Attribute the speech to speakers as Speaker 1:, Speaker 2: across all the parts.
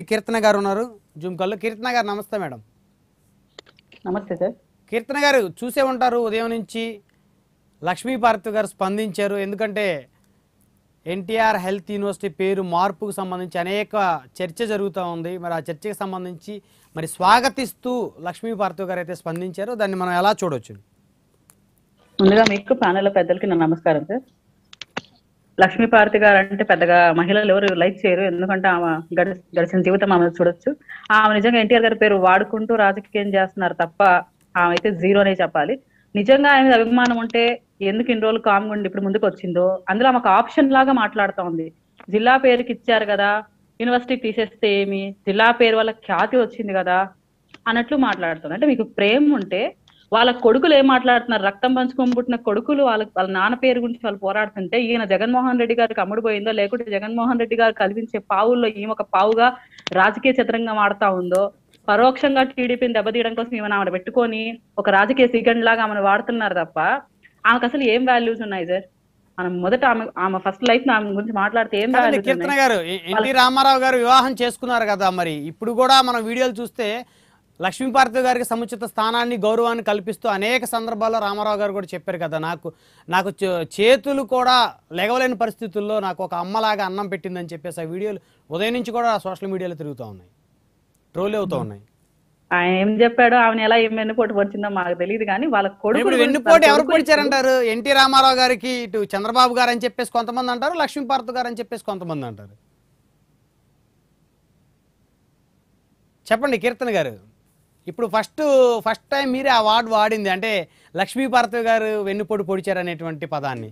Speaker 1: కీర్తన గారు ఉన్నారు జూమ్ కాల్లో కీర్తన గారు నమస్తే మేడం
Speaker 2: నమస్తే సార్
Speaker 1: కీర్తన గారు చూసే ఉంటారు ఉదయం నుంచి లక్ష్మీభారతి గారు స్పందించారు ఎందుకంటే ఎన్టీఆర్ హెల్త్ యూనివర్సిటీ పేరు మార్పుకు సంబంధించి అనేక చర్చ జరుగుతూ ఉంది మరి ఆ చర్చకి సంబంధించి మరి స్వాగతిస్తూ లక్ష్మీభారతి గారు అయితే స్పందించారు దాన్ని మనం ఎలా చూడొచ్చు
Speaker 2: ముందుగా మీకు ప్యానెల్ పెద్దలకి నా నమస్కారం సార్ లక్ష్మీపార్తి గారు అంటే పెద్దగా మహిళలు ఎవరు లైక్ చేయరు ఎందుకంటే ఆమె గడి- గడిచిన జీవితం ఆమె చూడొచ్చు ఆమె నిజంగా ఎన్టీఆర్ గారి పేరు వాడుకుంటూ రాజకీయం చేస్తున్నారు తప్ప ఆమె అయితే జీరోనే చెప్పాలి నిజంగా ఆయన అభిమానం ఉంటే ఎందుకు ఇన్ని రోజులు కామ్గా ఉండి ఇప్పుడు ముందుకు వచ్చిందో అందులో ఆమె ఒక ఆప్షన్ లాగా మాట్లాడుతూ ఉంది జిల్లా పేరుకి ఇచ్చారు కదా యూనివర్సిటీ తీసేస్తే ఏమి జిల్లా పేరు వల్ల ఖ్యాతి వచ్చింది కదా అన్నట్లు మాట్లాడుతుంది అంటే మీకు ప్రేమ ఉంటే వాళ్ళ కొడుకులు ఏం మాట్లాడుతున్నారు రక్తం పంచుకొని పుట్టిన కొడుకులు వాళ్ళ వాళ్ళ నాన్న పేరు గురించి వాళ్ళు పోరాడుతుంటే ఈయన జగన్మోహన్ రెడ్డి గారికి అమ్ముడు పోయిందో లేకుంటే జగన్మోహన్ రెడ్డి గారు కల్పించే పావుల్లో ఈమె ఒక పావుగా రాజకీయ చిత్రంగా ఆడుతా ఉందో పరోక్షంగా టీడీపీని దెబ్బతీయడం కోసం ఈమెను ఆమె పెట్టుకొని ఒక రాజకీయ సీకండ్ లాగా ఆమెను వాడుతున్నారు తప్ప ఆమెకు అసలు ఏం వాల్యూస్ ఉన్నాయి సార్ మనం మొదట ఆమె ఆమె ఫస్ట్ లైఫ్ ఆమె గురించి మాట్లాడితే ఏం
Speaker 1: కాదండి,
Speaker 2: వాల్యూస్
Speaker 1: కీర్తన
Speaker 2: ఉన్నాయి
Speaker 1: గారు ఎ- ఎన్టీ రామారావు గారు వివాహం చేసుకున్నారు కదా మరి ఇప్పుడు కూడా మనం వీడియోలు చూస్తే లక్ష్మీపార్వతి గారికి సముచిత స్థానాన్ని గౌరవాన్ని కల్పిస్తూ అనేక సందర్భాల్లో రామారావు గారు కూడా చెప్పారు కదా నాకు నాకు చే- చేతులు కూడా లెగవలేని పరిస్థితుల్లో నాకు ఒక అమ్మలాగా అన్నం పెట్టిందని చెప్పేసి ఆ వీడియోలు ఉదయం నుంచి కూడా సోషల్ మీడియాలో తిరుగుతూ ఉన్నాయి ట్రోల్ అవుతూ ఉన్నాయి
Speaker 2: ఆయన ఏం చెప్పాడో ఆమెను ఎలా ఏం వెన్నుపోటు వచ్చిందో మాకు తెలియదు కానీ వాళ్ళ కొడుకు
Speaker 1: ఇప్పుడు వెన్నుపోటు ఎవరు పొడిచారంటారు ఎన్టీ రామారావు గారికి ఇటు చంద్రబాబు గారు అని చెప్పేసి కొంతమంది అంటారు లక్ష్మీపార్వతి గారు అని చెప్పేసి కొంతమంది అంటారు చెప్పండి కీర్తన గారు ఇప్పుడు ఫస్ట్ ఫస్ట్ టైం మీరే ఆ వార్డు వాడింది అంటే లక్ష్మీపార్వతి గారు వెన్నుపోటు పొడిచారు అనేటువంటి పదాన్ని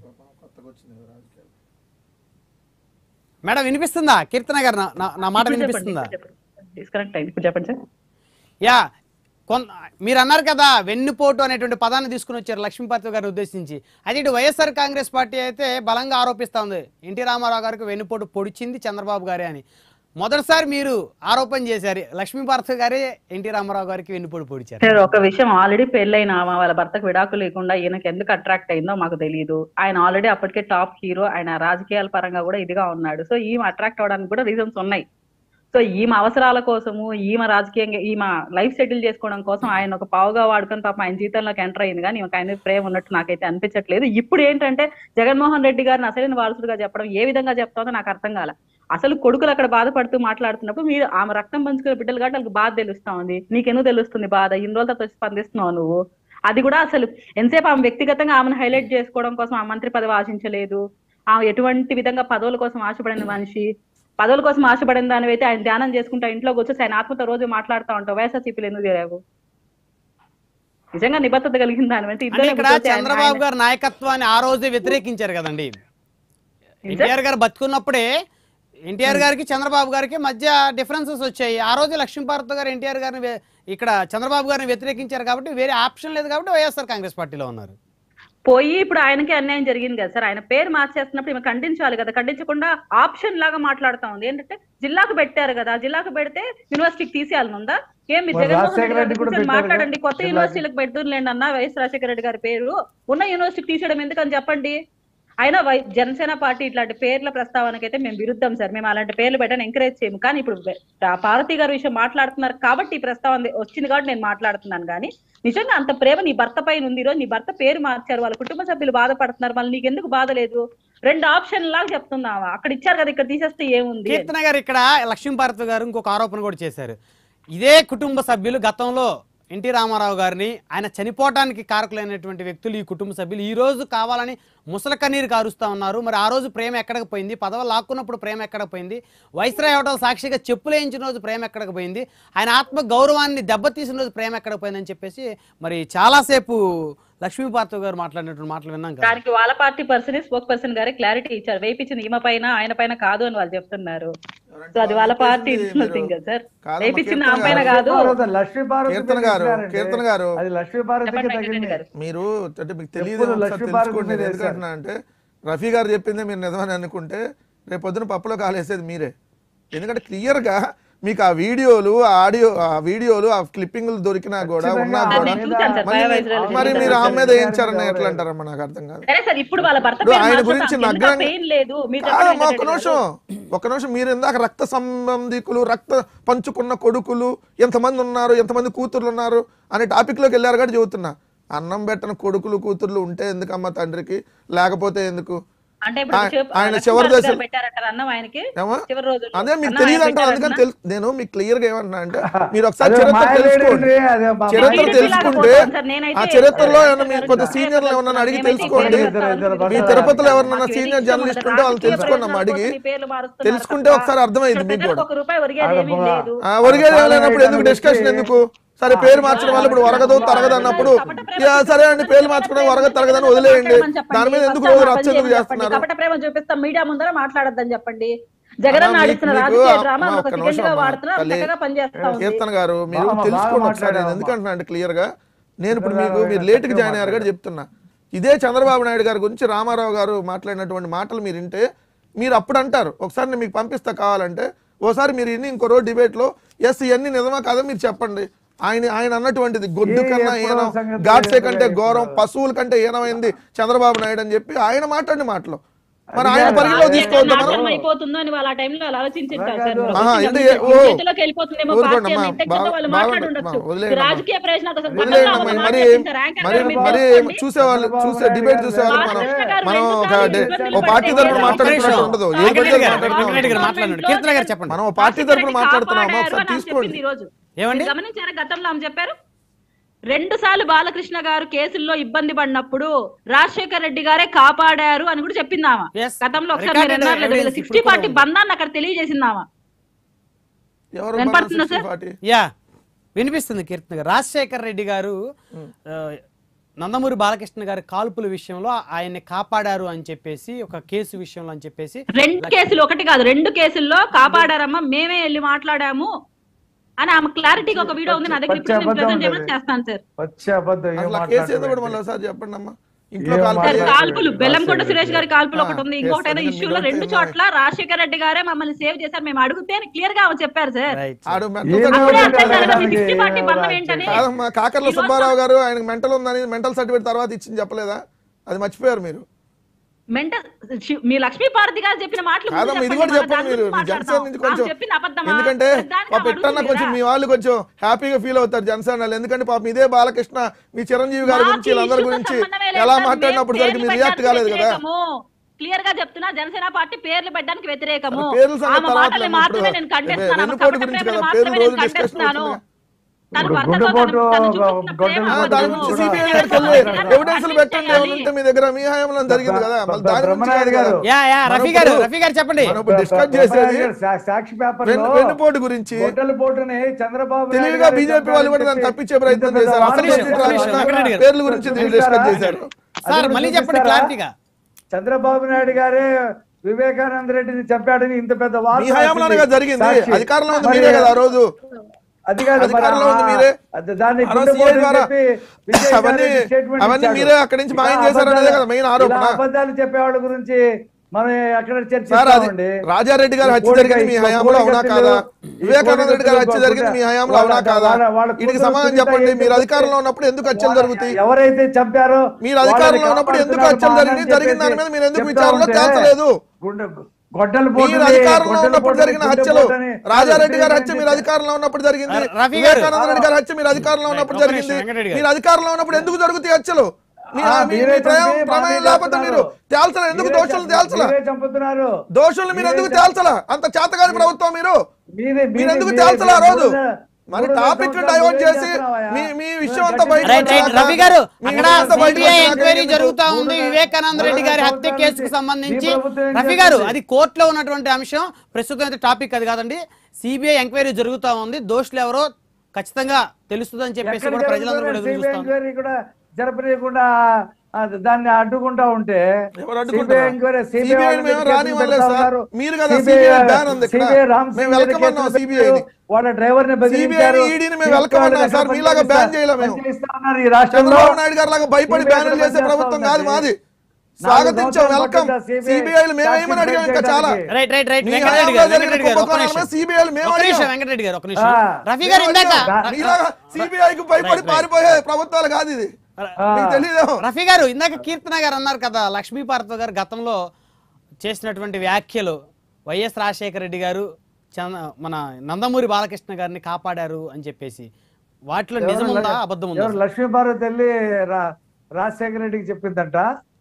Speaker 1: మేడం వినిపిస్తుందా కీర్తన గారు నా- నా- నా మాట వినిపిస్తుందా
Speaker 2: డిస్కనెక్ట్ అయింది ఇప్పుడు చెప్పండి సార్
Speaker 1: యా కొన్ మీరు అన్నారు కదా వెన్నుపోటు అనేటువంటి పదాన్ని తీసుకుని వచ్చారు లక్ష్మీపార్తి గారిని ఉద్దేశించి అయితే ఇటు వైఎస్ఆర్ కాంగ్రెస్ పార్టీ అయితే బలంగా ఆరోపిస్తా ఉంది ఎన్టీ రామారావు గారికి వెన్నుపోటు పొడిచింది చంద్రబాబు గారే అని మొదటిసారి మీరు ఆరోపణ చేశారు లక్ష్మీపార్తి గారే ఎన్టీ రామారావు గారికి వెన్నుపోటు పొడిచారు
Speaker 2: సార్ ఒక విషయం ఆల్రెడీ పెళ్ళైన ఆమె వాళ్ళ భర్తకు విడాకు లేకుండా ఈయనకి ఎందుకు అట్రాక్ట్ అయిందో మాకు తెలియదు ఆయన ఆల్రెడీ అప్పటికే టాప్ హీరో ఆయన రాజకీయాల పరంగా కూడా ఇదిగా ఉన్నాడు సో ఈమె అట్రాక్ట్ అవడానికి కూడా రీజన్స్ ఉన్నాయి సో ఈమె అవసరాల కోసము ఈమె రాజకీయంగా ఈమె లైఫ్ సెటిల్ చేసుకోవడం కోసం ఆయన ఒక పావుగా వాడుకొని పాప ఆయన జీవితంలోకి ఎంటర్ అయింది కానీ ఈమెకు ఆయన మీద ప్రేమ ఉన్నట్టు నాకైతే అనిపించట్లేదు ఇప్పుడు ఏంటంటే జగన్మోహన్ రెడ్డి గారిని అసలైన వారసుడుగా చెప్పడం ఏ విధంగా చెప్తామో నాకు అర్థం కాల అసలు కొడుకులు అక్కడ బాధపడుతూ మాట్లాడుతున్నప్పుడు మీరు ఆమె రక్తం పంచుకునే బిడ్డలు కాబట్టి వాళ్ళకి బాధ తెలుస్తా ఉంది నీకెందుకు తెలుస్తుంది బాధ ఇన్ని రోజులతో వచ్చి స్పందిస్తున్నావు నువ్వు అది కూడా అసలు ఎంతసేపు ఆమె వ్యక్తిగతంగా ఆమెను హైలైట్ చేసుకోవడం కోసం ఆ మంత్రి పదవి ఆశించలేదు ఆమె ఎటువంటి విధంగా పదవుల కోసం ఆశపడిన మనిషి పదవుల కోసం ఆశపడిన దాని అయితే ఆయన ధ్యానం చేసుకుంటా ఇంట్లోకి వచ్చేసి ఆయన ఆత్మతో రోజు మాట్లాడుతూ ఉంటావు వైఎస్ఆర్సీపీలు ఎందుకు చేరావు నిజంగా నిబద్ధత కలిగిన దాని అయితే
Speaker 1: అంటే
Speaker 2: ఇద్దరు
Speaker 1: ఇక్కడ చంద్రబాబు గారి నాయకత్వాన్ని ఆ రోజే వ్యతిరేకించారు కదండి ఎన్టీఆర్ గారు బతుకున్నప్పుడే ఎన్టీఆర్ గారికి చంద్రబాబు గారికి మధ్య డిఫరెన్సెస్ వచ్చాయి ఆ రోజు లక్ష్మీపార్వతి గారు ఎన్టీఆర్ గారిని వ్య- ఇక్కడ చంద్రబాబు గారిని వ్యతిరేకించారు కాబట్టి వేరే ఆప్షన్ లేదు కాబట్టి వైఎస్ఆర్ కాంగ్రెస్ పార్టీలో ఉన్నారు
Speaker 2: పోయి ఇప్పుడు ఆయనకి అన్యాయం జరిగింది కదా సార్ ఆయన పేరు మార్చేస్తున్నప్పుడు ఈమె ఖండించాలి కదా ఖండించకుండా ఆప్షన్ లాగా మాట్లాడుతా ఉంది ఏంటంటే జిల్లాకు పెట్టారు కదా జిల్లాకు పెడితే యూనివర్సిటీకి తీసేయాలని ఉందా ఏం మీరు
Speaker 3: మరి
Speaker 2: జగన్మోహన్
Speaker 3: రాజశేఖర
Speaker 2: రెడ్డి గారి
Speaker 3: రెడ్డి కూడా
Speaker 2: గురించి
Speaker 3: పెట్టారు
Speaker 2: మాట్లాడండి
Speaker 3: కదా
Speaker 2: కొత్త
Speaker 3: జిల్లాకి.
Speaker 2: యూనివర్సిటీలకు పెడుతుర్లేండి అన్న వైఎస్ రాజశేఖర రెడ్డి గారి పేరు ఉన్న యూనివర్సిటీకి తీసేయడం ఎందుకని చెప్పండి అయినా వై జనసేన పార్టీ ఇట్లాంటి పేర్ల ప్రస్తావనకైతే మేము విరుద్ధం సార్ మేము అలాంటి పేర్లు పెట్టని ఎంకరేజ్ చేయము కానీ ఇప్పుడు వె- ఆ పార్వతి గారి విషయం మాట్లాడుతున్నారు కాబట్టి ఈ ప్రస్తావన వచ్చింది కాబట్టి నేను మాట్లాడుతున్నాను కానీ నిజంగా అంత ప్రేమ నీ భర్త పైన ఉంది ఈరోజు నీ భర్త పేరు మార్చారు వాళ్ళ కుటుంబ సభ్యులు బాధపడుతున్నారు మళ్ళీ నీకు ఎందుకు బాధ లేదు రెండు ఆప్షన్ లాగా చెప్తున్నావా అక్కడ ఇచ్చారు కదా ఇక్కడ తీసేస్తే ఏముంది
Speaker 1: కీర్తన గారు ఇక్కడ లక్ష్మీపార్వతి గారు ఇంకొక ఆరోపణ కూడా చేశారు ఇదే కుటుంబ సభ్యులు గతంలో ఎన్టీ రామారావు గారిని ఆయన చనిపోవటానికి కారకులైనటువంటి వ్యక్తులు ఈ కుటుంబ సభ్యులు ఈ రోజు కావాలని ముసల కన్నీరు కారుస్తూ ఉన్నారు మరి ఆ రోజు ప్రేమ ఎక్కడికి పోయింది పదవి లాక్కున్నప్పుడు ప్రేమ ఎక్కడికి పోయింది వైస్రాయ్ హోటల్ సాక్షిగా చెప్పులు వేయించిన రోజు ప్రేమ ఎక్కడికి పోయింది ఆయన ఆత్మ గౌరవాన్ని దెబ్బతీసిన రోజు ప్రేమ ఎక్కడికి పోయిందని చెప్పేసి మరి చాలాసేపు లక్ష్మీపార్వతి గారు మాట్లాడినటువంటి మాటలు విన్నాం కదా
Speaker 2: దానికి వాళ్ళ పార్టీ పర్సన్ స్పోక్ పర్సన్ గారే క్లారిటీ ఇచ్చారు వేయించింది ఈమె పైన ఆయన పైన కాదు అని వాళ్ళు చెప్తున్నారు సో అది వాళ్ళ పార్టీ ఇంటర్నల్ థింగ్ కదా సార్
Speaker 4: కాదమ్మా,
Speaker 2: వేయించింది
Speaker 4: కీర్తన
Speaker 2: ఆమె పైన
Speaker 4: గారు.
Speaker 2: కాదు
Speaker 3: లక్ష్మీపార్వతి
Speaker 4: కీర్తన గారు, కీర్తన గారు.
Speaker 3: అది లక్ష్మీపార్వతికి
Speaker 2: చెప్పండి
Speaker 3: తగింది
Speaker 2: వెంకటరెడ్డి గారు
Speaker 4: మీరు అంటే మీకు తెలియదు
Speaker 3: ఎప్పుడు
Speaker 4: ఒకసారి
Speaker 3: లక్ష్మీ భారతి
Speaker 4: తెలుసుకోండి
Speaker 3: మీద
Speaker 4: నేను
Speaker 3: వేశారు.
Speaker 4: ఎందుకంటున్నా అంటే రఫీ గారు చెప్పిందే మీరు నిజమని అనుకుంటే రేపు పొద్దున పప్పులో కాలేసేది మీరే ఎందుకంటే క్లియర్గా మీకు ఆ వీడియోలు ఆ ఆడియో ఆ వీడియోలు ఆ క్లిప్పింగ్లు దొరికినా కూడా ఉన్నా
Speaker 2: అది
Speaker 4: కూడా
Speaker 2: నేను చూశాను సార్,
Speaker 4: మరి
Speaker 2: భయ
Speaker 4: మీ-
Speaker 2: వైద్యురాలు
Speaker 4: మరి
Speaker 2: చూశాను.
Speaker 4: మీరు ఆమె మీద వేయించారని ఎట్లా అంటారమ్మా నాకు అర్థం కాదు
Speaker 2: సరే సార్ ఇప్పుడు వాళ్ళ భర్త
Speaker 4: ఇప్పుడు
Speaker 2: పేరు
Speaker 4: ఆయన
Speaker 2: మార్చడం
Speaker 4: గురించి
Speaker 2: ఎందుకు
Speaker 4: నగ్నంగా-
Speaker 2: పెయిన్ లేదు మీరు
Speaker 4: కాదమ్మా
Speaker 2: చెప్పండి
Speaker 4: ఒక్క నిమిషం ఒక్క నిమిషం మీరు ఇందాక రక్త సంబంధికులు రక్త పంచుకున్న కొడుకులు ఎంతమంది ఉన్నారు ఎంతమంది కూతుర్లు ఉన్నారు అనే టాపిక్ లోకి వెళ్ళారు కూడా చెబుతున్నా అన్నం పెట్టని కొడుకులు కూతుర్లు ఉంటే ఎందుకమ్మా తండ్రికి లేకపోతే ఎందుకు
Speaker 2: అంటే ఇప్పుడు
Speaker 4: ఆయన-
Speaker 2: చెప్పు-
Speaker 4: ఆయన
Speaker 2: లక్ష్మీ
Speaker 4: చివరి
Speaker 2: భారతి
Speaker 4: దశ-
Speaker 2: గారు పెట్టారంటారు అన్నం ఆయనకి
Speaker 4: ఏమా?
Speaker 2: చివరి రోజుల్లో.
Speaker 4: అదే మీకు
Speaker 2: అన్నం
Speaker 4: తెలియదు
Speaker 2: ఆయన
Speaker 4: అంటారు అందుకని
Speaker 2: పెట్టారంటనా?
Speaker 4: తెలుసు నేను మీకు క్లియర్ గా ఏమన్నా అంటే మీరు ఒకసారి
Speaker 3: అదే
Speaker 4: చరిత్ర
Speaker 3: మాయలేడి
Speaker 4: తెలుసుకోండి
Speaker 3: అండి, అదే మా
Speaker 4: చరిత్ర
Speaker 2: మాయలేడి
Speaker 4: తెలుసుకుంటే
Speaker 2: లాగా పోతాను సార్, నేనైతే
Speaker 4: ఆ చరిత్రలో
Speaker 2: ఎవరు
Speaker 4: ఏమన్నా మీరు కొంత
Speaker 2: ఎవరు
Speaker 4: సీనియర్లు
Speaker 2: ఎవరు
Speaker 4: ఏమన్నా అడిగి
Speaker 2: మేమైతే
Speaker 4: తెలుసుకోండి
Speaker 3: ఇద్దరు- ఇద్దరు
Speaker 4: మీ
Speaker 3: భర్తలు
Speaker 4: తిరుపతిలో ఎవరన్నా
Speaker 2: మాకు
Speaker 4: సీనియర్
Speaker 2: ఇష్టం
Speaker 4: జర్నలిస్ట్
Speaker 2: ఉండదు.
Speaker 4: ఉంటే వాళ్ళు
Speaker 2: రాజకీయ
Speaker 4: తెలుసుకోండి అమ్మా అడిగి
Speaker 2: ప్రయోజనాల కోసం మీ పేర్లు మారుస్తున్నారు
Speaker 4: తెలుసుకుంటే
Speaker 2: తప్ప
Speaker 4: ఒకసారి అర్థమైంది
Speaker 2: ఇక్కడ
Speaker 4: మీకు
Speaker 2: ప్రజలకు
Speaker 4: కూడా
Speaker 2: ఒక రూపాయి ఒరిగేది ఏమీ
Speaker 3: ఆడ
Speaker 2: లేదు
Speaker 4: ఆ, ఒరిగేది లేనప్పుడు ఎందుకు డిస్కషన్ ఎందుకు సరే పేరు మార్చడం వల్ల ఇప్పుడు వరగదు తరగదు అన్నప్పుడు యా, సరే అండి పేరు మార్చుకోవడం వరగదు తరగదని వదిలేయండి దాని మీద ఎందుకు రోజు రచ్చ ఎందుకు చేస్తున్నారు
Speaker 2: కపట ప్రేమ చూపిస్తాం మీడియా ముందర మాట్లాడొద్దని చెప్పండి జగన్
Speaker 4: అమ్మా,
Speaker 2: ఆడిస్తున్న
Speaker 4: మీకు-
Speaker 2: రాజకీయ
Speaker 4: మీకు-
Speaker 2: డ్రామా
Speaker 4: అమ్మా,
Speaker 2: ఒక
Speaker 4: ఒక్క
Speaker 2: సెకండ్ గా
Speaker 4: నిమిషం
Speaker 2: వాడుతున్నా
Speaker 4: తల్లి.
Speaker 2: చక్కగా పనిచేస్తా ఉంది
Speaker 4: కీర్తన గారు మీరు
Speaker 3: బాగా-
Speaker 4: తెలుసుకోండి
Speaker 3: బాగా
Speaker 4: ఒకసారి నేను
Speaker 3: మాట్లాడావు
Speaker 4: ఎందుకంటున్నా అంటే క్లియర్ గా నేను ఇప్పుడు
Speaker 3: ఇద్దరు
Speaker 4: మీకు మీరు
Speaker 3: గారు
Speaker 4: లేట్ కి
Speaker 3: చక్కగా
Speaker 4: జాయిన్ అయ్యారు కూడా చెప్తున్నా ఇదే చంద్రబాబు నాయుడు గారి గురించి రామారావు గారు మాట్లాడినటువంటి మాటలు మీరు వింటే మీరు అప్పుడు అంటారు ఒకసారి నేను మీకు పంపిస్తా కావాలంటే ఓసారి మీరు ఇన్ని ఇంకో రోజు డిబేట్ లో ఎస్ ఇవన్నీ నిజమా కాదా మీరు చెప్పండి ఆయన ఆయన అన్నటువంటిది గొడ్డు
Speaker 3: ఏ
Speaker 4: కన్నా
Speaker 3: ఎప్పుడో
Speaker 4: ఏనం
Speaker 3: సంగతి
Speaker 4: గాడ్సే
Speaker 3: లేదు,
Speaker 4: కంటే
Speaker 3: లేదు.
Speaker 4: ఘోరం పశువుల కంటే ఏనమైంది చంద్రబాబు నాయుడు అని చెప్పి ఆయన మాట్లాడిన మాటలు మరి
Speaker 3: అది
Speaker 4: ఆయన
Speaker 3: కాదు.
Speaker 4: పరిగణలో తీసుకోవద్దా మనం
Speaker 2: నాశనం అయిపోతుందో అని వాళ్ళ ఆ టైంలో అలా ఆలోచించుంటారు సార్
Speaker 3: కాదు.
Speaker 4: ఆహా,
Speaker 2: మీ
Speaker 4: అంటే
Speaker 2: చేతిలోకి
Speaker 4: ఓ,
Speaker 2: చేతిలోకి వెళ్ళిపోతుందేమో
Speaker 4: ఊరుకోండి
Speaker 2: పార్టీ
Speaker 4: అమ్మా,
Speaker 2: అని ఇంతకు ముందు
Speaker 4: బాగా-
Speaker 2: వాళ్ళు
Speaker 4: బాగా-
Speaker 2: మాట్లాడి ఉండొచ్చు
Speaker 4: అమ్మా, వదిలేయండి
Speaker 2: ఈ
Speaker 4: అమ్మా.
Speaker 2: రాజకీయ ప్రయోజనాలు అసలు
Speaker 4: వదిలేయండి
Speaker 2: గతంలో
Speaker 4: అమ్మా,
Speaker 2: ఒక
Speaker 4: మరి
Speaker 2: మాట చేశారు. యాంకర్
Speaker 4: మరి
Speaker 2: గారు మీరు
Speaker 4: మరి
Speaker 2: తెలుసుకోండి.
Speaker 4: చూసేవాళ్ళు చూసే డిబేట్ చూసేవాళ్ళు మనం మనం ఒక డే- ఓ పార్టీ తరపున
Speaker 1: ఒక్క
Speaker 4: మాట్లాడుతున్నట్టు
Speaker 1: నిమిషం.
Speaker 4: ఉండదు ఏ
Speaker 1: వెంకటరెడ్డి
Speaker 4: బడ్జెట్
Speaker 1: గారు,
Speaker 4: మాట్లాడుతున్నాం
Speaker 1: వెంకటరెడ్డి గారు మాట్లాడండి కీర్తన గారు చెప్పండి
Speaker 4: మనం ఓ పార్టీ తరపున మాట్లాడుతున్నామా ఒకసారి
Speaker 2: కాపాడారు అని
Speaker 4: తీసుకోండి
Speaker 2: చెప్పింది ఈ రోజు.
Speaker 1: ఏమండి?
Speaker 2: మీరు గమనించారా గతంలో ఆమె చెప్పారు రెండు సార్లు బాలకృష్ణ గారు కేసుల్లో ఇబ్బంది పడినప్పుడు రాజశేఖర్ రెడ్డి గారే కాపాడారు అని కూడా చెప్పింది ఆమె
Speaker 1: Yes.
Speaker 2: గతంలో ఒకసారి
Speaker 1: Recorded
Speaker 2: మీరు విన్నారు లేదా?
Speaker 1: evidence
Speaker 2: సిక్స్టీ
Speaker 1: ఇప్పుడు
Speaker 2: పార్టీ
Speaker 1: కూడా ఉంది.
Speaker 2: బంధాన్ని అక్కడ తెలియజేసింది ఆమె
Speaker 4: ఎవరు
Speaker 2: వినపడుతుందా
Speaker 4: మన
Speaker 2: సార్?
Speaker 4: 60 party?
Speaker 1: యా వినిపిస్తుంది కీర్తన గారు రాజశేఖర్ రెడ్డి గారు ఆ, నందమూరి బాలకృష్ణ గారి కాల్పుల విషయంలో ఆయన్ని కాపాడారు అని చెప్పేసి ఒక కేసు విషయంలో అని చెప్పేసి
Speaker 2: రెండు కేసులు ఒకటి కాదు రెండు కేసుల్లో కాపాడారమ్మా మేమే వెళ్ళి మాట్లాడాము అని ఆమె క్లారిటీగా ఒక వీడియో ఉంది నా దగ్గర ఇప్పుడు నేను
Speaker 3: పచ్చి
Speaker 2: present
Speaker 3: అబద్ధం
Speaker 2: చేయమని
Speaker 3: ఉంటుంది.
Speaker 2: చేస్తాను సార్
Speaker 3: వచ్చే అబద్ధం ఏం
Speaker 4: అసలు ఆ కేసు ఏదో కూడా
Speaker 3: మాట్లాడతారు
Speaker 4: మళ్ళీ ఒకసారి చెప్పండి అమ్మా ఇంట్లో
Speaker 3: ఏం
Speaker 4: కాల్పులు
Speaker 2: సార్
Speaker 3: మాట్లాడతారు?
Speaker 2: కాల్పులు బెల్లంకొండ సురేష్ గారి కాల్పులు
Speaker 4: ఆ,
Speaker 2: ఒకటి ఉంది
Speaker 4: yes,
Speaker 2: ఇంకొకటి ఏదో
Speaker 4: అందుకని
Speaker 2: ఇష్యూలో
Speaker 4: మీరు
Speaker 2: రెండు
Speaker 4: అంతే
Speaker 2: చోట్ల రాజశేఖర్ రెడ్డి గారే మమ్మల్ని సేవ్ చేశారు మేము అడిగితే క్లియర్ గా ఆమె చెప్పారు సార్
Speaker 1: రైట్
Speaker 4: ఆడు mental
Speaker 3: ఏదో
Speaker 4: certificate
Speaker 2: అప్పుడే
Speaker 3: ఒకటి
Speaker 2: అర్థం కాదు కదా, మీ
Speaker 3: దానికి
Speaker 2: 60 పార్టీ బంధం
Speaker 3: ఎవరు
Speaker 2: ఏంటని
Speaker 4: కాదమ్మా కాకర్ల సుబ్బారావు గారు ఆయనకు మెంటల్ ఉందని మెంటల్ సర్టిఫికేట్ తర్వాత ఇచ్చింది చెప్పలేదా అది మర్చిపోయారు మీరు
Speaker 2: మెంటల్ మీ లక్ష్మీ పార్వతి గారు చెప్పిన మాటలు ముందు
Speaker 4: కాదమ్మా ఇది
Speaker 2: చెప్పండి,
Speaker 4: కూడా
Speaker 2: మనం
Speaker 4: చెప్పండి
Speaker 2: దాని
Speaker 4: మీరు
Speaker 2: గురించి
Speaker 4: మీ జనసేన
Speaker 2: మాట్లాడతాం.
Speaker 4: నుంచి
Speaker 2: ఆమె
Speaker 4: కొంచెం
Speaker 2: చెప్పింది అబద్ధమా?
Speaker 4: ఎందుకంటే
Speaker 2: దానికి
Speaker 4: పాప
Speaker 2: ఆమె
Speaker 4: ఎట్టన్నా
Speaker 2: అడుగుతుంది
Speaker 4: కొంచెం
Speaker 2: కదా.
Speaker 4: మీ వాళ్ళు కొంచెం హ్యాపీగా ఫీల్ అవుతారు జనసేన వాళ్ళు. ఎందుకంటే పాపం ఇదే బాలకృష్ణ మీ చిరంజీవి గారి
Speaker 2: మాకు
Speaker 4: గురించి వీళ్ళందరి
Speaker 2: ఇష్యూతో
Speaker 4: గురించి
Speaker 2: సంబంధమే లేదు
Speaker 4: ఎలా
Speaker 2: సార్.
Speaker 4: మాట్లాడినప్పుడు
Speaker 2: మేము
Speaker 4: సరికి మీరు
Speaker 2: పేర్లు
Speaker 4: రియాక్ట్ కాలేదు కదా
Speaker 2: పెట్టడానికి క్లియర్ గా చెప్తున్నా జనసేన పార్టీ పేర్లు పెట్టడానికి వ్యతిరేకము
Speaker 4: సరే, పేర్ల సంగతి
Speaker 2: ఆమె
Speaker 4: తర్వాత
Speaker 2: మాటల్ని
Speaker 4: లేమ్మా.
Speaker 2: మాత్రమే
Speaker 4: ఇప్పుడు
Speaker 2: నేను ఖండిస్తున్నాను ఆమె
Speaker 4: వెన్నుపోటు
Speaker 2: కపట
Speaker 4: గురించి
Speaker 2: ప్రేమను
Speaker 4: కదా,
Speaker 2: మాత్రమే
Speaker 4: పేర్లు
Speaker 2: నేను
Speaker 4: రోజు discussion
Speaker 2: ఖండిస్తున్నాను
Speaker 4: అవుతుంది.
Speaker 2: తన
Speaker 3: ఇప్పుడు
Speaker 2: భర్తతో
Speaker 3: గుండెపోటు,
Speaker 2: తను- తను చూపించిన
Speaker 3: గొడ్డలి
Speaker 2: ప్రేమ
Speaker 4: ఆ,
Speaker 3: పోటు
Speaker 4: దాని
Speaker 2: అబద్ధము.
Speaker 4: గురించి
Speaker 3: కూడా-
Speaker 4: సిబిఐ
Speaker 2: కూడా
Speaker 4: దగ్గరికి
Speaker 2: కూడా
Speaker 4: వెళ్ళి
Speaker 2: కూడా
Speaker 4: ఎవిడెన్స్ పెట్టండి
Speaker 2: చేయాలి.
Speaker 4: ఏమైనా ఉంటే మీ దగ్గర మీ హయాంలో జరిగింది కదా మళ్ళీ దాని గురించి
Speaker 3: బ్రహ్మనాయుడు
Speaker 4: కాదు కదా.
Speaker 3: గారు.
Speaker 1: యా యా
Speaker 4: మనం
Speaker 1: రఫీ గారు
Speaker 4: ఇప్పుడు-
Speaker 1: రఫీ గారు చెప్పండి
Speaker 4: మనం ఇప్పుడు డిస్కస్ చేసేది
Speaker 3: సా- సాక్షి పేపర్
Speaker 4: వెన్ను- వెన్నుపోటు గురించి
Speaker 3: గొడ్డలి పోటుని చంద్రబాబు నాయుడు
Speaker 4: తెలివిగా
Speaker 3: గారు
Speaker 4: బీజేపీ వాళ్ళు కూడా దాన్ని
Speaker 3: చెప్పి
Speaker 4: తప్పించే ప్రయత్నం
Speaker 3: ఇంత పెద్ద
Speaker 4: చేశారు
Speaker 3: వార్త
Speaker 4: అసలు
Speaker 1: నిమిషం,
Speaker 3: చేశారు.
Speaker 1: ఒక్క నిమిషం, వెంకటరెడ్డి గారు.
Speaker 4: పేర్ల గురించి డిస్కస్ చేశారు
Speaker 1: సార్
Speaker 3: అది
Speaker 1: మళ్ళీ చెప్పండి
Speaker 3: చూపిస్తారా?
Speaker 1: క్లారిటీగా
Speaker 3: చంద్రబాబు నాయుడు గారే వివేకానంద రెడ్డిని చంపాడని ఇంత పెద్ద వార్త
Speaker 4: మీ హయాంలోనే కదా జరిగింది
Speaker 3: సాక్షి.
Speaker 4: అధికారంలో ఉంది
Speaker 3: మరి
Speaker 4: మీరే కదా ఆ రోజు
Speaker 3: అది కాదు మరి
Speaker 4: అధికారంలో ఉంది
Speaker 3: ఆ-
Speaker 4: మీరే.
Speaker 3: అది దాన్ని
Speaker 4: ఆ రోజు
Speaker 3: గుండెపోటు
Speaker 4: CA ద్వారా
Speaker 3: చెప్పి విజయ్ గారు
Speaker 4: అవన్నీ
Speaker 3: statement
Speaker 4: అవన్నీ
Speaker 3: ఇచ్చాడు.
Speaker 4: మీరే అక్కడి నుంచి మాయం
Speaker 3: ఇలా
Speaker 4: చేశారనేదే
Speaker 3: అబద్ధాలు-
Speaker 4: కదా మెయిన్ ఆరోపణ
Speaker 3: ఇలా అబద్ధాలు చెప్పేవాళ్ళ గురించి మనం ఎక్కడ
Speaker 4: సార్ అది
Speaker 3: చర్చిస్తామండి
Speaker 4: రాజారెడ్డి గారి హత్య జరిగింది మీ హయాంలో అవునా కాదా వివేకానంద రెడ్డి గారి హత్య జరిగింది మీ హయాంలో అవునా కాదా వీటికి సమాధానం చెప్పండి మీరు అధికారంలో ఉన్నప్పుడు ఎందుకు హత్యలు జరుగుతాయి
Speaker 3: ఎవరైతే చంపారో
Speaker 4: మీరు అధికారంలో ఉన్నప్పుడు ఎందుకు హత్యలు జరిగినాయి జరిగిన దాని మీద మీరు ఎందుకు విచారణలో తేల్చలేదు
Speaker 3: గొడ్డలు
Speaker 4: మీరు అధికారంలో ఉన్నప్పుడు జరిగిన హత్యలు రాజారెడ్డి గారి హత్య మీరు అధికారంలో ఉన్నప్పుడు జరిగింది
Speaker 1: ర- రఫీ గారు.
Speaker 4: వివేకానంద రెడ్డి గారి హత్య మీరు అధికారంలో ఉన్నప్పుడు
Speaker 1: ఒక్క
Speaker 4: జరిగింది
Speaker 1: నిమిషం, వెంకటరెడ్డి గారు.
Speaker 4: మీరు అధికారంలో ఉన్నప్పుడు ఎందుకు జరుగుతాయి హత్యలు మీ
Speaker 3: ఆ,
Speaker 4: మీ-
Speaker 3: మీరే
Speaker 4: మీ ప్రమేయం
Speaker 3: చంపి
Speaker 4: ప్రమేయం
Speaker 3: మాకే
Speaker 4: లేకపోతే మీరు
Speaker 3: చెప్తున్నారు.
Speaker 4: తేల్చలా ఎందుకు దోషులు తేల్చలా
Speaker 3: మీరే చంపుతున్నారు
Speaker 4: దోషుల్ని మీరు ఎందుకు
Speaker 3: మీరే
Speaker 4: తేల్చలా అంత చేతగాని ప్రభుత్వం మీరు
Speaker 3: మీరే-
Speaker 4: మీరు ఎందుకు
Speaker 3: మీరే-
Speaker 4: తేల్చలా ఆ రోజు
Speaker 3: మీరే-
Speaker 4: మరి
Speaker 3: మూడు
Speaker 4: టాపిక్
Speaker 3: సంవత్సరాలు
Speaker 4: డైవర్ట్
Speaker 3: మీరేం
Speaker 4: చేసి
Speaker 3: చేస్తున్నావయ్యా?
Speaker 4: మీ మీ
Speaker 3: నువ్వు
Speaker 4: విషయం అంతా
Speaker 3: గట్టి
Speaker 4: బయటకు
Speaker 1: రైట్ రైట్
Speaker 4: వచ్చాక-
Speaker 1: రవి గారు
Speaker 4: మీ
Speaker 1: అక్కడ
Speaker 4: విషయం అంతా బయటకు
Speaker 1: సిబిఐ
Speaker 4: వచ్చాక
Speaker 1: ఎంక్వైరీ
Speaker 4: మీకు-
Speaker 1: జరుగుతా ఉంది
Speaker 3: మూడు-
Speaker 1: వివేకానంద రెడ్డి గారి
Speaker 3: మూడు
Speaker 1: హత్య
Speaker 3: సంవత్సరాల
Speaker 1: కేసుకు
Speaker 3: నుంచి
Speaker 1: సంబంధించి
Speaker 3: మీ ప్రభుత్వం ఏం
Speaker 1: రఫీ గారు
Speaker 3: చేస్తుంది?
Speaker 1: అది కోర్టులో ఉన్నటువంటి అంశం ప్రస్తుతం అయితే టాపిక్ అది కాదండి సిబిఐ ఎంక్వైరీ జరుగుతా ఉంది దోషులు ఎవరో ఖచ్చితంగా తెలుస్తుందని చెప్పేసి
Speaker 3: ఎక్కడ
Speaker 1: కూడా ప్రజలందరూ కూడా
Speaker 3: జరుగుతుందో
Speaker 1: ఎదురు
Speaker 3: CBI
Speaker 1: చూస్తాం
Speaker 3: ఎంక్వైరీ కూడా జరపనీయకుండా ఆ, దాన్ని అడ్డుకుంటా ఉంటే
Speaker 4: ఎవరు అడ్డుకుంటారా?
Speaker 3: CBI ఎంక్వైరీ
Speaker 4: CBI
Speaker 3: CBI వాళ్ళ
Speaker 4: మేము
Speaker 3: మీద
Speaker 4: రాని
Speaker 3: కేసులు
Speaker 4: వాళ్ళే
Speaker 3: పెడతా
Speaker 4: సార్.
Speaker 3: ఉన్నారు.
Speaker 4: మీరు కదా
Speaker 3: CBI
Speaker 4: CBI బ్యాన్ ఉంది ఇక్కడ.
Speaker 3: CBI రామ్
Speaker 4: మేము
Speaker 3: సింగ్ మీద
Speaker 4: వెల్కమ్ అన్నాం
Speaker 3: కేసులు
Speaker 4: CBI
Speaker 3: పెట్టారు.
Speaker 4: ని.
Speaker 3: వాళ్ళ డ్రైవర్ ని బెదిరించారు
Speaker 4: CBI ని మేము వెల్కమ్ అన్నాం సార్. మీలాగా బ్యాన్ చేయలేం మేము.
Speaker 3: పనిచేస్తా ఉన్నారు ఈ రాష్ట్రంలో
Speaker 4: చంద్రబాబు నాయుడు గారు లాగా భయపడి
Speaker 3: CBI
Speaker 4: బ్యానర్లు చేసే
Speaker 3: పనిచేస్తా
Speaker 4: ప్రభుత్వం కాదు
Speaker 3: ఉందండి.
Speaker 4: మాది స్వాగతించాం
Speaker 3: సంవత్సరాలు
Speaker 4: వెల్కమ్
Speaker 3: పట్టిందా CBI
Speaker 4: సిబిఐలు మేమేమని అడిగాం ఇంకా చాలా
Speaker 3: చేయడానికి?
Speaker 1: రైట్ రైట్ రైట్
Speaker 4: మీ
Speaker 1: వెంకటరెడ్డి
Speaker 4: హయాంలో
Speaker 1: గారు
Speaker 4: జరిగిన
Speaker 1: వెంకటరెడ్డి గారు ఒక
Speaker 4: కుంభకోణాల
Speaker 1: నిమిషం
Speaker 4: CBI లు మేము
Speaker 1: ఒక నిమిషం
Speaker 4: అడిగాం.
Speaker 1: వెంకటరెడ్డి గారు ఒక నిమిషం
Speaker 3: ఆ.
Speaker 1: రఫీ గారు ఇందాక
Speaker 4: సిబిఐకి భయపడి పారిపోయే ప్రభుత్వాలు కాదు ఇది మీకు తెలియదేమో
Speaker 1: రఫీ గారు ఇందాక కీర్తన గారు అన్నారు కదా లక్ష్మీపార్వతి గారు గతంలో చేసినటువంటి వ్యాఖ్యలు వైఎస్ రాజశేఖర రెడ్డి గారు చంద మన నందమూరి బాలకృష్ణ గారిని కాపాడారు అని చెప్పేసి వాటిలో నిజముందా అబద్ధం ఉందా
Speaker 3: ఎవరు లక్ష్మీభారత్ వెళ్ళి రా- రాజశేఖర రెడ్డికి చెప్పిందంట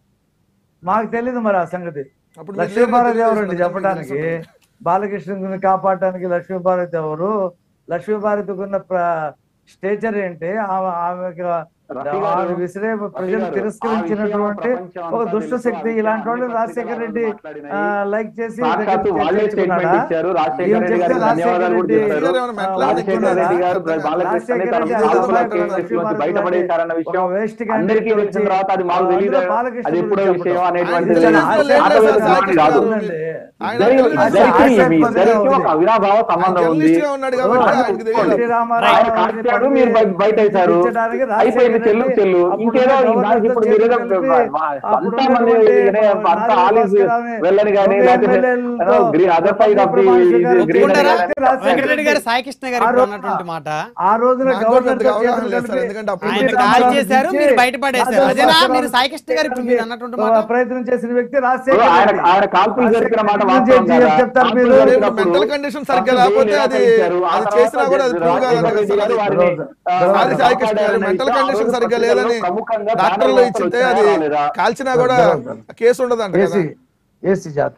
Speaker 3: మాకు తెలీదు మరి ఆ సంగతి
Speaker 4: అప్పుడు మీరు
Speaker 3: లక్ష్మీభారత్
Speaker 4: లేరు,
Speaker 3: ఎవరండి
Speaker 4: తెలియదు
Speaker 3: చెప్పడానికి లక్ష్మీభారతిని కాపాడటానికి లక్ష్మీభారత్ ఎవరు లక్ష్మీభారతికి ఉన్న స్టేచర్ ఏంటి ఆమె ఆమెకి ఆమె విసిరే ప్రజలు తిరస్కరించినటువంటి ఒక దుష్ట శక్తి ఇలాంటి వాళ్ళు రాజశేఖర రెడ్డి ఆ, లైక్ చేసి
Speaker 5: సాక్షాత్తు
Speaker 3: దగ్గరికి
Speaker 5: వాళ్ళే
Speaker 3: చేర్చుకున్నాడా?
Speaker 5: స్టేట్మెంట్ ఇచ్చారు రాజశేఖర
Speaker 3: ఈమె
Speaker 5: రెడ్డి
Speaker 3: చెప్తే
Speaker 5: గారికి ధన్యవాదాలు కూడా
Speaker 3: రాజశేఖర
Speaker 5: చెప్పారు
Speaker 4: ఏమైనా మెంటల్
Speaker 3: రెడ్డి
Speaker 5: రాజశేఖర రెడ్డి గారు బాలకృష్ణ
Speaker 3: రాజశేఖర
Speaker 5: తన
Speaker 3: రెడ్డి
Speaker 5: సాధువుల
Speaker 3: అసలు
Speaker 5: కేసు నుంచి బయటపడేశారన్న
Speaker 3: ఒక
Speaker 5: విషయం
Speaker 3: waste candidate
Speaker 5: అందరికీ తెలిసిన
Speaker 3: వచ్చి,
Speaker 5: తర్వాత అది మాకు
Speaker 3: అందులో
Speaker 5: తెలియదు
Speaker 3: బాలకృష్ణ
Speaker 5: అది ఎప్పుడో
Speaker 3: గురించి
Speaker 5: విషయం
Speaker 3: చెప్పడం.
Speaker 5: అనేటువంటిది
Speaker 4: ఆయన
Speaker 3: ఆయన
Speaker 4: లేదు
Speaker 5: ఆటో
Speaker 4: సార్,
Speaker 5: వేసిన మాట కాదు
Speaker 3: ఉందండి.
Speaker 4: ఆయన
Speaker 5: ఇద్దరికి-
Speaker 4: జర్నలిస్ట్
Speaker 5: ఇద్దరికి
Speaker 3: ఆయన
Speaker 5: మీ ఇద్దరికి ఒక అవినాభావ సంబంధం ఉంది
Speaker 4: జర్నలిస్ట్ గా ఉన్నాడు కాబట్టి
Speaker 3: ఆయన
Speaker 4: ఆయనకి తెలియదు
Speaker 3: ఎన్టీ రామారావు
Speaker 5: ఆయన
Speaker 3: గారిని
Speaker 5: కాల్చాడు మీరు బయ- బయట వేశారు
Speaker 3: పంపించడానికి
Speaker 5: అయిపోయింది
Speaker 3: రాజశేఖర
Speaker 5: చెల్లు
Speaker 3: రెడ్డి
Speaker 5: చెల్లు
Speaker 3: అప్పుడు
Speaker 5: ఇంకేదో ఈ
Speaker 3: గవర్నర్
Speaker 5: దానికి ఇప్పుడు
Speaker 3: తో
Speaker 5: మీరేదో
Speaker 3: చేతులు
Speaker 5: మా-
Speaker 3: కలిపి
Speaker 5: మా-
Speaker 3: అప్పుడు
Speaker 5: అంతా మంది
Speaker 3: ఉన్నటువంటి
Speaker 5: ఈయనే అంతా ఆల్ ఈజ్
Speaker 3: నాలుగు
Speaker 5: వెళ్ళని కానీ
Speaker 3: ఒక
Speaker 5: లేకపోతే
Speaker 3: ఎమ్మెల్యేలతో
Speaker 5: green other side of the
Speaker 3: ప్రమాణ
Speaker 5: గ్రీన్
Speaker 1: ఒప్పుకుంటారా?
Speaker 3: రాజశేఖర
Speaker 1: వెంకటరెడ్డి గారు
Speaker 3: రెడ్డి
Speaker 1: సాయికృష్ణ గారు
Speaker 3: ఆ
Speaker 1: ఇప్పుడు
Speaker 3: రోజు-
Speaker 1: అన్నటువంటి మాట
Speaker 3: ఆ రోజున
Speaker 4: నాకు కూడా
Speaker 3: గవర్నర్
Speaker 4: పెద్దగా
Speaker 3: తో
Speaker 4: అవగాహన
Speaker 3: చేతులు
Speaker 4: లేదు సార్,
Speaker 3: కలిపి
Speaker 4: ఎందుకంటే అప్పుడు
Speaker 1: ఆయన
Speaker 3: ఎన్టీ
Speaker 1: కాల్
Speaker 3: రామారావు
Speaker 1: చేశారు,
Speaker 3: నుంచి
Speaker 1: మీరు బయటపడేశారు.
Speaker 3: రాజశేఖర
Speaker 1: అదేనా
Speaker 3: రెడ్డి
Speaker 1: మీరు సాయికృష్ణ గారు ఇప్పుడు మీరు అన్నటువంటి మాట?
Speaker 3: ప్రయత్నం చేసిన వ్యక్తి
Speaker 5: ఇప్పుడు
Speaker 3: రాజశేఖర
Speaker 5: ఆయన
Speaker 3: రెడ్డి.
Speaker 5: ఆయన కాల్పులు జరిపిన మాట
Speaker 3: రాజశేఖర
Speaker 5: వాస్తవం
Speaker 3: రెడ్డి
Speaker 5: కదా?
Speaker 3: చెప్తారు
Speaker 5: కాల్పులు
Speaker 3: మీరు.
Speaker 5: జరిపినప్పుడు
Speaker 4: మెంటల్ కండిషన్ సరిగ్గా
Speaker 5: ఫస్ట్
Speaker 4: లేకపోతే
Speaker 5: జైలు
Speaker 4: అది
Speaker 5: నిరాకరించారు. ఆ
Speaker 4: అది
Speaker 5: తర్వాత
Speaker 4: చేసినా కూడా అది ప్రూవ్
Speaker 5: రాజశేఖర
Speaker 4: కాదు
Speaker 5: రెడ్డి గారు
Speaker 4: కదా
Speaker 5: వారిని, ఆ,
Speaker 4: అది సాయికృష్ణ గారు
Speaker 5: కాపాడారనే
Speaker 4: మెంటల్
Speaker 5: విషయం ఆ
Speaker 4: కండిషన్
Speaker 5: రోజు
Speaker 4: సరిగ్గా
Speaker 5: పత్రికల్లో
Speaker 4: లేదని
Speaker 5: ప్రముఖంగా
Speaker 4: డాక్టర్లు
Speaker 5: బ్యానర్
Speaker 4: ఇచ్చితే
Speaker 5: వార్తలు
Speaker 4: అది
Speaker 5: వచ్చాయా లేదా?
Speaker 4: కాల్చినా కూడా కేసు ఉండదంట కదా
Speaker 3: ఏసీ ఏసీ జాత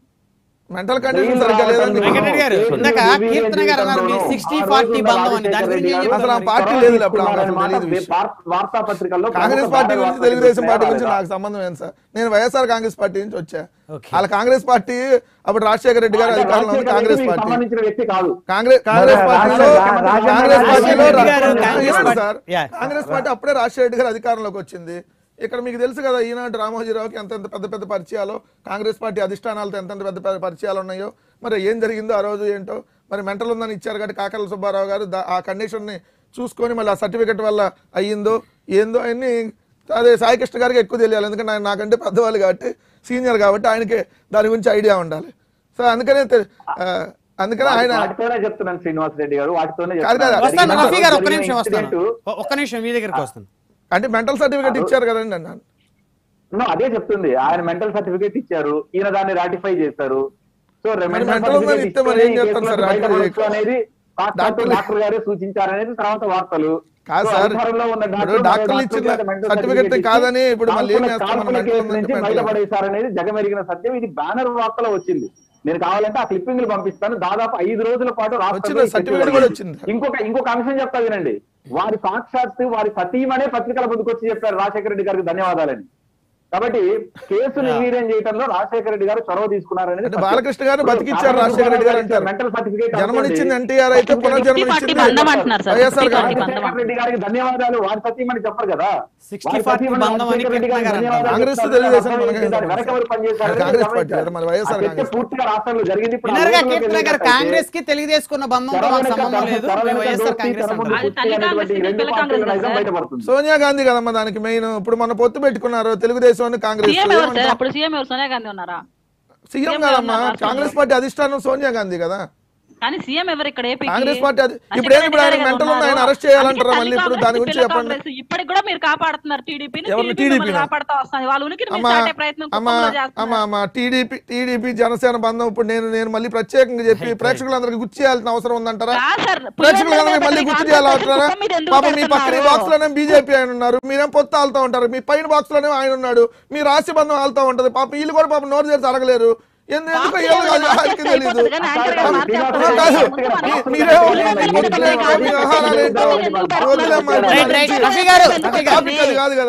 Speaker 4: మెంటల్ కండిషన్ సరిగ్గా లేదని
Speaker 1: వెంకటరెడ్డి గారు ఇందాక కీర్తన గారు అన్నారు మీ సిక్స్టీ ఫార్టీ బంధం అని దాని గురించి ఏం
Speaker 4: అసలు ఆ
Speaker 1: చెప్తారు
Speaker 4: పార్టీ
Speaker 1: మరి?
Speaker 4: లేదు అప్పుడు ఆమె అసలు తెలియదు విషయం.
Speaker 5: వార్తా పత్రికల్లో
Speaker 4: కాంగ్రెస్ పార్టీ గురించి తెలుగుదేశం పార్టీ గురించి నాకు సంబంధం ఏం సార్ నేను వైఎస్ఆర్ కాంగ్రెస్ పార్టీ నుంచి వచ్చా
Speaker 1: Okay.
Speaker 4: వాళ్ళ కాంగ్రెస్ పార్టీ అప్పుడు రాజశేఖర రెడ్డి గారు అధికారంలో ఉంది కాంగ్రెస్ పార్టీ
Speaker 5: సంబంధించిన వ్యక్తి కాదు
Speaker 4: కాంగ్రెస్ కాంగ్రెస్
Speaker 3: మరి
Speaker 4: పార్టీలో
Speaker 3: రాజశేఖర- రాజశేఖర
Speaker 4: కాంగ్రెస్ పార్టీలో
Speaker 1: రెడ్డి
Speaker 4: రా-
Speaker 1: గారు
Speaker 4: వినండి
Speaker 1: Congress
Speaker 4: sir
Speaker 1: party- Yeah.
Speaker 4: Congress party అప్పుడే రాజశేఖర రెడ్డి గారు అధికారంలోకి వచ్చింది ఇక్కడ మీకు తెలుసు కదా ఈనాటి రామోజీరావుకి ఎంత ఎంత పెద్ద పెద్ద పరిచయాలు కాంగ్రెస్ పార్టీ అధిష్టానాలతో ఎంత ఎంత పెద్ద పెద్ద పరిచయాలు ఉన్నాయో మరి ఏం జరిగిందో ఆ రోజు ఏంటో మరి మెంటల్ ఉందని ఇచ్చారు కాబట్టి కాకర్ల సుబ్బారావు గారు దా- ఆ కండిషన్ని చూసుకొని మళ్ళీ ఆ సర్టిఫికెట్ వల్ల అయ్యిందో ఏందో అన్ని అదే సాయికృష్ణ గారికి ఎక్కువ తెలియాలి ఎందుకంటే ఆయన నాకంటే పెద్దవాళ్ళు కాబట్టి సీనియర్ కాబట్టి ఆయనకే దాని గురించి ఐడియా ఉండాలి సో అందుకనే తె- ఆ, అందుకనే ఆయన
Speaker 5: వాటితోనే చెప్తున్నాను శ్రీనివాస్ రెడ్డి గారు వాటితోనే
Speaker 4: కాదు, కాదు.
Speaker 5: చెప్తున్నాను.
Speaker 1: వస్తాను
Speaker 5: జరిగిన-
Speaker 1: రఫీ గారు ఒక్క
Speaker 5: జరిగిన
Speaker 1: నిమిషం వస్తాను
Speaker 5: incident-
Speaker 1: ఒ- ఒక్క నిమిషం మీ దగ్గరికి వస్తాను
Speaker 4: అంటే మెంటల్ సర్టిఫికెట్ ఇచ్చారు కదండి అన్నాను
Speaker 5: No, అదే చెప్తుంది ఆయన మెంటల్ సర్టిఫికేట్ ఇచ్చారు ఈయన దాన్ని రాటిఫై చేశారు సో
Speaker 4: మరి mental ఉందని ఇస్తే మరి ఏం చేస్తాం సార్?
Speaker 5: బయటపడచ్చు అనేది సాక్షాత్తు
Speaker 4: డాక్టర్లు-
Speaker 5: డాక్టర్ గారే సూచించారనేది తర్వాత వార్తలు
Speaker 4: కాదు
Speaker 5: సో
Speaker 4: సార్.
Speaker 5: అధికారంలో ఉన్న
Speaker 4: ఇప్పుడు
Speaker 5: డాక్టర్
Speaker 4: డాక్టర్లు
Speaker 5: మరో
Speaker 4: ఇచ్చిన
Speaker 5: డాక్టర్ mental
Speaker 4: certificate
Speaker 5: certificate
Speaker 4: కాదని ఇప్పుడు మళ్ళీ ఏం
Speaker 5: కాల్పుల-
Speaker 4: చేస్తాం? మన
Speaker 5: కాల్పుల
Speaker 4: mental
Speaker 5: కేసు
Speaker 4: ఉందంటే
Speaker 5: నుంచి
Speaker 4: mental.
Speaker 5: బయటపడేశారనేది జగమెరిగిన సత్యం ఇది బ్యానర్ వార్తలో వచ్చింది నేను కావాలంటే ఆ క్లిప్పింగ్లు పంపిస్తాను దాదాపు ఐదు రోజుల పాటు రాష్ట్రంలో
Speaker 4: వచ్చింది,
Speaker 5: ఈ చర్చ
Speaker 4: certificate కూడా వచ్చింది.
Speaker 5: ఇంకొక ఇంకొక అంశం చెప్తా వినండి వారి సాక్షాత్తు వారి సతీమనే పత్రికల ముందుకు వచ్చి చెప్పారు రాజశేఖర రెడ్డి గారికి ధన్యవాదాలని కాబట్టి కేసు నిర్వీర్యం చేయడంలో రాజశేఖర రెడ్డి గారు చొరవ తీసుకున్నారనేది
Speaker 4: అంటే
Speaker 5: సత్యం.
Speaker 4: బాలకృష్ణ గారు
Speaker 5: ఇప్పుడు
Speaker 4: బతికిచ్చారు
Speaker 5: కాంగ్రెస్
Speaker 4: రాజశేఖర రెడ్డి గారు
Speaker 5: పార్టీ
Speaker 4: అంటారు.
Speaker 5: మెంటల్ సర్టిఫికేట్
Speaker 4: జన్మనిచ్చింది
Speaker 5: అనుకోండి.
Speaker 4: ఎన్టీఆర్ అయితే పునర్జన్మ
Speaker 6: పార్టీ
Speaker 4: ఇచ్చింది
Speaker 6: బంధం అంటున్నారు సార్.
Speaker 4: వైఎస్ఆర్ గారు
Speaker 6: పార్టీ బంధం.
Speaker 5: రాజశేఖర రెడ్డి గారికి ధన్యవాదాలు వారి సతీమని చెప్పరు కదా
Speaker 1: 60
Speaker 5: వారి
Speaker 1: 40
Speaker 5: సతీమణి
Speaker 1: బంధం అని
Speaker 5: రాజశేఖర రెడ్డి గారికి
Speaker 1: కీర్తన గారు
Speaker 5: ధన్యవాదాలు
Speaker 4: కాంగ్రెస్
Speaker 5: చెప్తారు.
Speaker 4: తెలుగుదేశం
Speaker 5: దాని
Speaker 4: మనకేం
Speaker 5: దాని వెనక ఎవరు పనిచేశారనేది
Speaker 4: కాంగ్రెస్ పార్టీ
Speaker 5: గమనించాలి.
Speaker 4: కదా, మరి వైఎస్ఆర్
Speaker 5: ఆ చర్చ
Speaker 4: కాంగ్రెస్
Speaker 5: పూర్తిగా రాష్ట్రంలో జరిగింది ఇప్పుడు
Speaker 1: విన్నారుగా
Speaker 5: ఆ ఊరిలోకి
Speaker 1: కీర్తన గారు
Speaker 5: వెళ్ళినట్టయితే
Speaker 1: కాంగ్రెస్ కి తెలుగుదేశం బంధంతో మాకు సంబంధం లేదు మేము వైఎస్ఆర్ కాంగ్రెస్ అంటారు
Speaker 6: అది తల్లి కాంగ్రెస్ కి పిల్ల కాంగ్రెస్ కదా సార్?
Speaker 5: బయటపడుతుంది
Speaker 4: సోనియా గాంధీ కదమ్మా దానికి మెయిన్ ఇప్పుడు మన పొత్తు పెట్టుకున్నారు తెలుగుదేశం కాంగ్రెస్
Speaker 6: సీఎం ఎవరు సార్ అప్పుడు సీఎం ఎవరు సోనియా గాంధీ ఉన్నారా
Speaker 4: సీఎం
Speaker 6: సీఎం
Speaker 4: కాదమ్మా
Speaker 6: ఎవరు
Speaker 4: కాంగ్రెస్ పార్టీ అధిష్టానం సోనియా గాంధీ కదా
Speaker 6: కానీ సీఎం ఎవరు ఇక్కడ ఏపీకి?
Speaker 4: కాంగ్రెస్ పార్టీ అది-
Speaker 6: అశోక్
Speaker 4: ఇప్పుడు ఏంది ఇప్పుడు ఆయన
Speaker 6: రెడ్డి గారు
Speaker 4: మెంటల్ ఉంది, ఆయన
Speaker 6: ఉన్నారు.
Speaker 4: అరెస్ట్ చేయాలంటారా
Speaker 6: అందుకే
Speaker 4: మళ్ళీ ఇప్పుడు
Speaker 6: తల్లి
Speaker 4: దాని గురించి
Speaker 6: కాంగ్రెస్,
Speaker 4: చెప్పండి.
Speaker 6: పిల్ల కాంగ్రెస్ ఇప్పటికి కూడా మీరు కాపాడుతున్నారు టీడీపీని
Speaker 4: ఎవరిని?
Speaker 6: టీడీపీ
Speaker 4: TDP ని?
Speaker 6: కాపాడుతా వస్తుంది వాళ్ళ ఉనికిని మీరు
Speaker 4: అమ్మా
Speaker 6: చాటే ప్రయత్నం
Speaker 4: అమ్మా
Speaker 6: కుప్పంలో
Speaker 4: అమ్మా
Speaker 6: చేస్తున్నారు.
Speaker 4: అమ్మా టీడీపీ టీడీపీ జనసేన బంధం ఇప్పుడు నేను నేను మళ్ళీ ప్రత్యేకంగా చెప్పి ప్రేక్షకులందరికీ గుర్తు చేయాల్సిన అవసరం ఉందంటారా
Speaker 6: కాదు సార్,
Speaker 4: ప్రేక్షకులందరికీ మళ్ళీ గుర్తు
Speaker 6: కాంగ్రెస్
Speaker 4: చేయాలంటారా
Speaker 6: కుప్పం మీద ఎందుకు
Speaker 4: పాపం మీ పక్కన
Speaker 6: పెడుతున్నారు?
Speaker 4: బాక్స్ లోనే బీజేపీ ఆయన ఉన్నారు మీరేం పొత్తు ఆలుతూ ఉంటారు మీ పైన బాక్స్ లోనే ఆయన ఉన్నాడు మీ రాశి బంధం ఆలుతూ ఉంటది పాపం వీళ్ళు కూడా పాపం నోరు చేసి అడగలేరు ఎందు- ఎందుకో
Speaker 6: బాక్స్
Speaker 4: ఏమో
Speaker 6: ఏమైనా
Speaker 4: కాదు, ఆయనకి
Speaker 6: మార్చేస్తే
Speaker 4: తెలీదు
Speaker 6: అయిపోతుంది కానీ యాంకర్ గారు
Speaker 5: కాదు,
Speaker 6: మార్చేస్తారు.
Speaker 5: కాదు,
Speaker 6: ముందు
Speaker 5: కాదు,
Speaker 6: మనం
Speaker 5: కాదు,
Speaker 4: మీరేమో
Speaker 6: పిల్లలు
Speaker 4: మీ
Speaker 6: ఎందుకు
Speaker 4: పొత్తులేంటో, మీ
Speaker 6: పెడుతున్నారు?
Speaker 4: వ్యవహారాలేంటో
Speaker 6: ఎందుకు పెడుతున్నారు?
Speaker 4: వదిలేమ్మా.
Speaker 1: రైట్ రైట్ రఫీ గారు రఫీ గారు
Speaker 4: టాపిక్ అది కాదు కదా